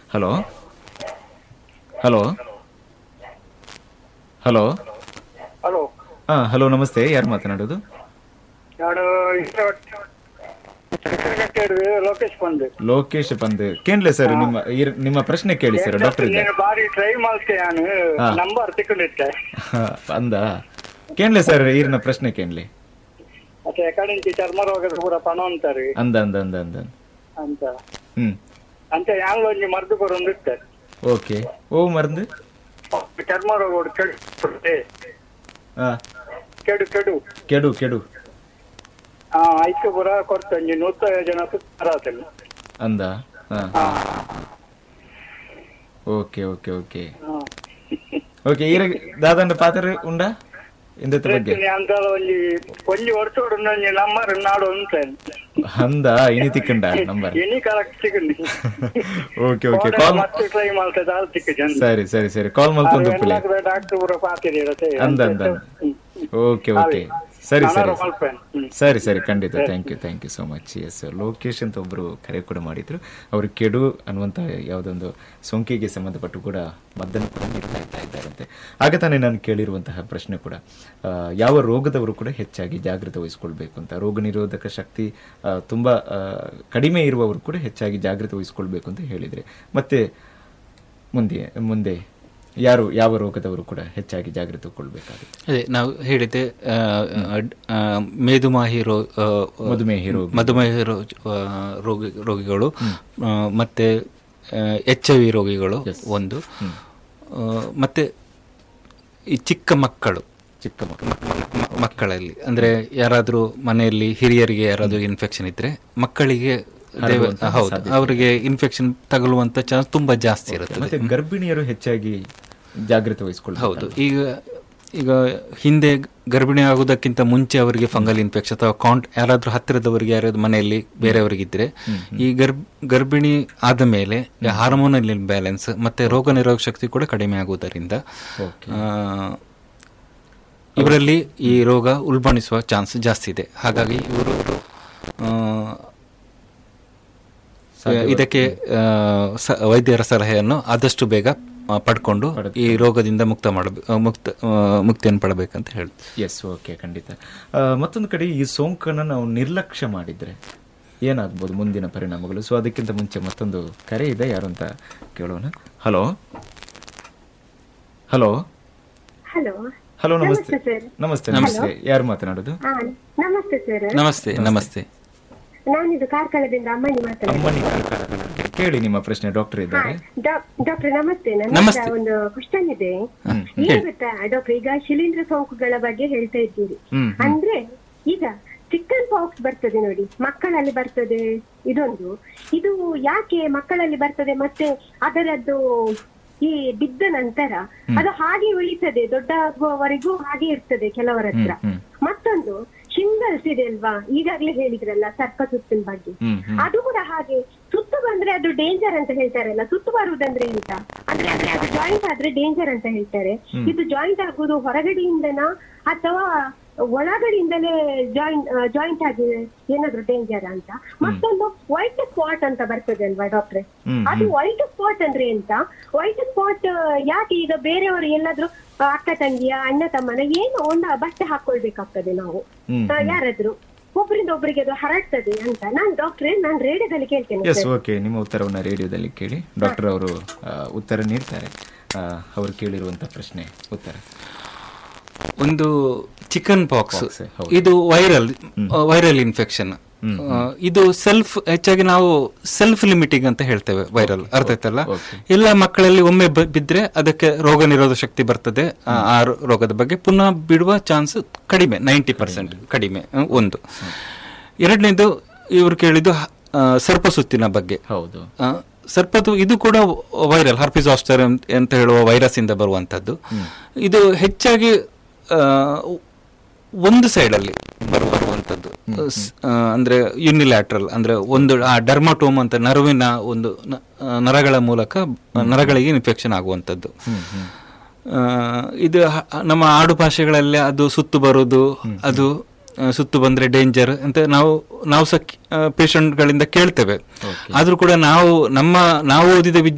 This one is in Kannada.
ಹಲೋ ಹಲೋ ಹಲೋ ಹಲೋ ಹಾ ಹಲೋ ನಮಸ್ತೆ ಯಾರು ಮಾತನಾಡೋದು ನಾನು ಲೋಕೇಶ್ ಬಂದೆ ಲೋಕೇಶ್ ಪಂದ್ ಕೇನ್ಲೆ ಸರ್ ನಿಮ್ಮ ಇರ್- ನಿಮ್ಮ ಪ್ರಶ್ನೆ ಕೇಳಿ ಸರ್ ಡಾಕ್ಟರ್ ಇದ್ದಾರೆ నేను బారీ ట్రై ಮಾಡ್ತೆ ನಾನು ಹಾ. ನಂಬರ್ ತಿಕ್ಕೊಂಡಿದ್ದೆ ಅಂದ ಕೇನ್ಲೆ ಸರ್ ಈರಿನ ಪ್ರಶ್ನೆ ಕೇನ್ಲಿ ಮತ್ತೆ ಎಕಡೆ నుంచి ಚರ್ಮ ರೋಗದ ಕೂಡ ಪಣ ಅಂತಾರೆ ಅಂದ ಅಂದ ಅಂದ ಅಂದ ಅಂತ ಹ್ಮ್ ಅಂತ ಯಾಂಗ್ಲ ಒಂಜಿ ಮರ್ದು ಬರೋಂದಿತ್ತೆ ಓಕೆ ಓ ಮருந்து ಚರ್ಮ ರೋಗ ಒಂದು ಕೆಡು ಹಾ ಕೆಡು ಕೆಡು ಕೆಡು ಕೆಡು ಆ ಐಕ್ಯ ಪುರ ಕೊಡ್ತಂಜಿ ನೂತ ಜನ ಸುತ್ತಾರತಿಲ್ಲ ಅಂದ ಹಾ ಓಕೆ ಓಕೆ ಓಕೆ ಓಕೆ ಈರ ದಾದಂಡ ಪಾತ್ರ ಉಂಡ ಇಂದತ್ತ ಬಗ್ಗೆ ಅಂತ ಒಂಜಿ ಒಂಜಿ ವರ್ಷೋಡು ಒಂಜಿ ನಂಬರ್ ನಾಡು ಅಂತ ಅಂದ ಇನಿ ತಿಕ್ಕಂಡ ನಂಬರ್ ಎನಿ ಕರೆಕ್ಟ್ ಸಿಗಂಡಿ ಓಕೆ ಓಕೆ ಕಾಲ್ ಮತ್ತೆ ಟ್ರೈ ಮಾಡ್ತದೆ ಅದು ತಿಕ್ಕ ಜನ ಸರಿ ಸರಿ ಸರಿ ಕಾಲ್ ಮಲ್ತೊಂದು ಪುಲಿ ಡಾಕ್ಟರ್ ಪುರ ಪಾತಿರಿ ಅಂದ ಅಂದ ಓಕೆ ಓಕೆ ಸರಿ ಸರಿ ಸರಿ ಸರಿ ಖಂಡಿತ thank you thank you so much S Lokesh ಅಂತ ಒಬ್ಬರು ಕರೆ ಕೂಡ ಮಾಡಿದ್ರು ಅವರು ಕೆಡು ಅನ್ನುವಂಥ ಯಾವುದೊಂದು ಸೋಂಕಿಗೆ ಸಂಬಂಧಪಟ್ಟು ಕೂಡ ಮದ್ದನ್ನು ಕೂಡ ನೀಡ್ತಾ ಇರ್ತಾ ಇದ್ದಾರಂತೆ ಆಗ ತಾನೇ ನಾನು ಕೇಳಿರುವಂತಹ ಪ್ರಶ್ನೆ ಕೂಡ ಆ, ಯಾವ ರೋಗದವರು ಕೂಡ ಹೆಚ್ಚಾಗಿ ಜಾಗೃತೆ ವಹಿಸ್ಕೊಳ್ಬೇಕು ಅಂತ ರೋಗ ನಿರೋಧಕ ಶಕ್ತಿ ಆ, ತುಂಬಾ ಆ, ಕಡಿಮೆ ಇರುವವರು ಕೂಡ ಹೆಚ್ಚಾಗಿ ಜಾಗೃತೆ ವಹಿಸ್ಕೊಳ್ಬೇಕು ಅಂತ ಹೇಳಿದ್ರೆ ಮತ್ತೆ ಮುಂದೆ ಮುಂದೆ ಯಾರು ಯಾವ ರೋಗದವರು ಕೂಡ ಹೆಚ್ಚಾಗಿ ಜಾಗೃತೆ ಕೊಳ್ಬೇಕಾಗುತ್ತೆ ಅದೇ ನಾವು ಹೇಳಿದ್ದೆ ಆ, ಆ, ಮೇದುಮಾಹಿ ರೋ ಆ, ಮಧುಮೇಹಿ ರೋಗ ಮಧುಮೇಹ ರೋ- ಆ, ರೋಗಿ ರೋಗಿಗಳು ಆ, ಮತ್ತೆ ಎಚ್ ಐ ವಿ ರೋಗಿಗಳು ಒಂದು ಆ, ಮತ್ತೆ ಈ ಚಿಕ್ಕ ಮಕ್ಕಳು ಚಿಕ್ಕ ಮಕ್ಕಳು ಮ- ಮಕ್ಕಳಲ್ಲಿ ಅಂದ್ರೆ ಯಾರಾದರೂ ಮನೆಯಲ್ಲಿ ಹಿರಿಯರಿಗೆ ಯಾರಾದರೂ ಇನ್ಫೆಕ್ಷನ್ ಇದ್ರೆ ಮಕ್ಕಳಿಗೆ ದೇವ- ಹೌದು ಅವರಿಗೆ ಇನ್ಫೆಕ್ಷನ್ ತಗುಲುವಂತ ಚಾನ್ಸ್ ತುಂಬಾ ಜಾಸ್ತಿ ಇರುತ್ತದೆ ಮತ್ತೆ ಗರ್ಭಿಣಿಯರು ಹೆಚ್ಚಾಗಿ ಜಾಗೃತೆ ವಹಿಸ್ಕೊಳ್ಬೇಕು ಹೌದು ಈಗ ಈಗ ಹಿಂದೆ ಗರ್ಭಿಣಿ ಆಗುವುದಕ್ಕಿಂತ ಮುಂಚೆ ಅವರಿಗೆ ಫಂಗಲ್ ಇನ್ಫೆಕ್ಷನ್ ಅಥವಾ ಕಾಂಟ್ ಯಾರಾದ್ರೂ ಹತ್ತಿರದವರಿಗೆ ಯಾರಾದ್ರೂ ಮನೆಯಲ್ಲಿ ಬೇರೆಯವರಿಗಿದ್ರೆ ಈ ಗರ್ಭ ಗರ್ಭಿಣಿ ಆದ ಮೇಲೆ ಹಾರ್ಮೋನಲ್ ಇಂಬ್ಯಾಲೆನ್ಸ್ ಮತ್ತೆ ರೋಗ ನಿರೋಧಕ ಶಕ್ತಿ ಕೂಡ ಕಡಿಮೆ ಆಗುವುದರಿಂದ ಆ, ಇವರಲ್ಲಿ ಈ ರೋಗ ಉಲ್ಬಣಿಸುವ ಚಾನ್ಸ್ ಜಾಸ್ತಿ ಇದೆ ಹಾಗಾಗಿ ಇವರು ಆ, ಇದಕ್ಕೆ ಆ, ಸ- ವೈದ್ಯರ ಸಲಹೆಯನ್ನು ಆದಷ್ಟು ಬೇಗ ಆ, ಪಡ್ಕೊಂಡು ಈ ರೋಗದಿಂದ ಮುಕ್ತ ಮಾಡಬೇಕು ಮುಕ್ತ ಆ, ಮುಕ್ತಿಯನ್ನು ಪಡಬೇಕಂತ ಹೇಳಿ ಎಸ್ ಓಕೆ ಖಂಡಿತ ಆ, ಮತ್ತೊಂದು ಕಡೆ ಈ ಸೋಂಕನ್ನು ನಾವು ನಿರ್ಲಕ್ಷ್ಯ ಮಾಡಿದ್ರೆ ಏನಾಗ್ಬೋದು ಮುಂದಿನ ಪರಿಣಾಮಗಳು ಸೊ ಅದಕ್ಕಿಂತ ಮುಂಚೆ ಮತ್ತೊಂದು ಕರೆ ಇದೆ ಯಾರು ಅಂತ ಕೇಳೋಣ ಹಲೋ ಹಲೋ ಹಲೋ ಹಲೋ ನಮಸ್ತೆ ನಮಸ್ತೆ ಸರ್. ನಮಸ್ತೆ ನಮಸ್ತೆ ಯಾರು ಮಾತನಾಡೋದು ಹಾ ನಮಸ್ತೆ ಸರ್ ನಮಸ್ತೆ ನಮಸ್ತೆ ನಾನಿದು ಕಾರ್ಕಳದಿಂದ ಅಮ್ಮನಿ ಮಾತಾಡ್ತೀನಿ ಅಮ್ಮನಿ ಕಾರ್ಕಳ. ಕೇಳಿ ನಿಮ್ಮ ಪ್ರಶ್ನೆ ಡಾಕ್ಟರ್ ಇದ್ದಾರೆ ಡಾಕ್ಟರ್ ನಮಸ್ತೆ ನನ್ನ ನಮಸ್ತೆ. ಹತ್ರ ಒಂದು ಕ್ವಶನ್ ಇದೆ ಹ್ಮ್. ಏನ್ ಗೊತ್ತಾ ಡಾಕ್ಟರ್ ಈಗ ಶಿಲೀಂಧ್ರ ಸೋಂಕುಗಳ ಬಗ್ಗೆ ಹೇಳ್ತಾ ಇದ್ದೀರಿ ಹ್ಮ್, ಅಂದ್ರೆ ಈಗ ಚಿಕನ್ ಪಾಕ್ಸ್ ಬರ್ತದೆ ನೋಡಿ ಮಕ್ಕಳಲ್ಲಿ ಬರ್ತದೆ ಇದೊಂದು ಇದು ಯಾಕೆ ಮಕ್ಕಳಲ್ಲಿ ಬರ್ತದೆ ಮತ್ತೆ ಅದರದ್ದು ಈ ಬಿದ್ದ ನಂತರ ಅದು ಹಾಗೆ ಉಳಿತದೆ ದೊಡ್ಡ ಆಗುವವರೆಗೂ ಹಾಗೆ ಇರ್ತದೆ ಕೆಲವರ ಹತ್ರ ಹ್ಮ್. ಮತ್ತೊಂದು ಶಿಂಗಲ್ಸ್ ಇದೆ ಅಲ್ವಾ ಈಗಾಗ್ಲೇ ಹೇಳಿದ್ರಲ್ಲ ಸರ್ಪ ಸುತ್ತಿನ ಬಗ್ಗೆ ಹ್ಮ್, ಹ್ಮ್. ಅದು ಕೂಡ ಹಾಗೆ ಸುತ್ತು ಬಂದ್ರೆ ಅದು ಡೇಂಜರ್ ಅಂತ ಹೇಳ್ತಾರಲ್ಲ ಸುತ್ತು ಬರುವುದಂದ್ರೆ ಎಂತ ಅಂದ್ರೆ ಅಂದ್ರೆ ಅದು ಜಾಯಿಂಟ್ ಆದ್ರೆ ಡೇಂಜರ್ ಅಂತ ಹೇಳ್ತಾರೆ ಇದು ಜಾಯಿಂಟ್ ಆಗುದು ಹೊರಗಡೆಯಿಂದನಾ ಅಥವಾ ಒಳಗಡೆಯಿಂದಲೇ ಜಾಯಿಂಟ್ ಜಾಯಿಂಟ್ ಆಗಿ ಏನಾದ್ರು ಡೇಂಜರ್ ಅಂತ ಮತ್ತೊಂದು ವೈಟ್ ಸ್ಪಾಟ್ ಅಂತ ಬರ್ತದೆ ಅಲ್ವಾ ಡಾಕ್ಟ್ರೆ ಹ್ಮ್, ಅದು ವೈಟ್ ಸ್ಪಾಟ್ ಅಂದ್ರೆ ಎಂತ ವೈಟ್ ಸ್ಪಾಟ್ ಯಾಕೆ ಈಗ ಬೇರೆಯವರು ಎಲ್ಲಾದ್ರೂ ಆ, ಅಕ್ಕ ತಂಗಿಯ ಅಣ್ಣ ತಮ್ಮನ ಏನು ಒಂದು ಬಟ್ಟೆ ಹಾಕೊಳ್ಬೇಕಾಗ್ತದೆ ನಾವು ಹ್ಮ್, ಆ, ಯಾರಾದ್ರೂ ಒಬ್ಬರಿಂದ ಒಬ್ಬರಿಗೆ ಅದು ಹರಡ್ತದೆ ಅಂತ ನಾನು ಡಾಕ್ಟ್ರೆ ನಾನು ರೇಡಿಯೋದಲ್ಲಿ ಕೇಳ್ತೇನೆ ಎಸ್ ಓಕೆ ನಿಮ್ಮ ಉತ್ತರವನ್ನು ರೇಡಿಯೋದಲ್ಲಿ ಕೇಳಿ ಡಾಕ್ಟರ್ ಅವರು ಆ, ಉತ್ತರ ನೀಡ್ತಾರೆ ಆ, ಅವರು ಕೇಳಿರುವಂತ ಪ್ರಶ್ನೆ ಉತ್ತರ ಒಂದು ಚಿಕನ್ ಪಾಕ್ಸ್ Pox, ಹೌದು. ಇದು ವೈರಲ್ ವೈರಲ್ ಇನ್ಫೆಕ್ಷನ್ ಇದು ಸೆಲ್ಫ್ ಹೆಚ್ಚಾಗಿ ನಾವು ಸೆಲ್ಫ್ ಲಿಮಿಟಿಂಗ್ ಅಂತ ಹೇಳ್ತೇವೆ ವೈರಲ್ ಅರ್ಥ ಆಯ್ತಲ್ಲ okay. ಎಲ್ಲ ಮಕ್ಕಳಲ್ಲಿ ಒಮ್ಮೆ ಬ- ಬಿದ್ರೆ ಅದಕ್ಕೆ ರೋಗ ನಿರೋಧಕ ಶಕ್ತಿ ಬರ್ತದೆ ಆ ಆ ರೋ- ರೋಗದ ಬಗ್ಗೆ ಪುನಃ ಬಿಡುವ ಚಾನ್ಸ್ ಕಡಿಮೆ ನೈಂಟಿ ಪರ್ಸೆಂಟ್ ಕಡಿಮೆ ಆ, ಒಂದು ಎರಡನೇದು ಇವರು ಕೇಳಿದ್ದು ಹ- ಆ, ಸರ್ಪಸುತ್ತಿನ ಬಗ್ಗೆ ಹೌದು ಆ, ಸರ್ಪದು ಇದು ಕೂಡ ವೈರಲ್ ಹರ್ಪಿಸ್ ಆಸ್ಟರ್ ಅಂತ ಹೇಳುವ ವೈರಸ್ ಇಂದ ಬರುವಂತದ್ದು ಇದು ಹೆಚ್ಚಾಗಿ ಆ, ಒಂದು ಸೈಡ್ ಅಲ್ಲಿ ಬರು- ಬರುವಂತದ್ದು ಸ್- ಆ, ಅಂದ್ರೆ ಯುನಿಲ್ಯಾಟ್ರಲ್ ಅಂದ್ರೆ ಒಂದು ಆ ಡರ್ಮಟೋಮ್ ಅಂತ ನರವಿನ ಒಂದು ನ- ಆ, ನರಗಳ ಮೂಲಕ ನರಗಳಿಗೆ ಇನ್ಫೆಕ್ಷನ್ ಆಗುವಂತದ್ದು ಆ, ಇದು ಹ- ನಮ್ಮ ಆಡು ಭಾಷೆಗಳಲ್ಲಿ ಅದು ಸುತ್ತು ಬರೋದು ಅದು ಆ, ಸುತ್ತು ಬಂದ್ರೆ ಡೇಂಜರ್ ಅಂತ ನಾವು ನಾವು ಸಹ ಪೇಷಂಟ್ಗಳಿಂದ ಕೇಳ್ತೇವೆ ಆದ್ರೂ ಕೂಡ ನಾವು ನಮ್ಮ ನಾವು ಓದಿದ ವಿಜ್ಞಾನ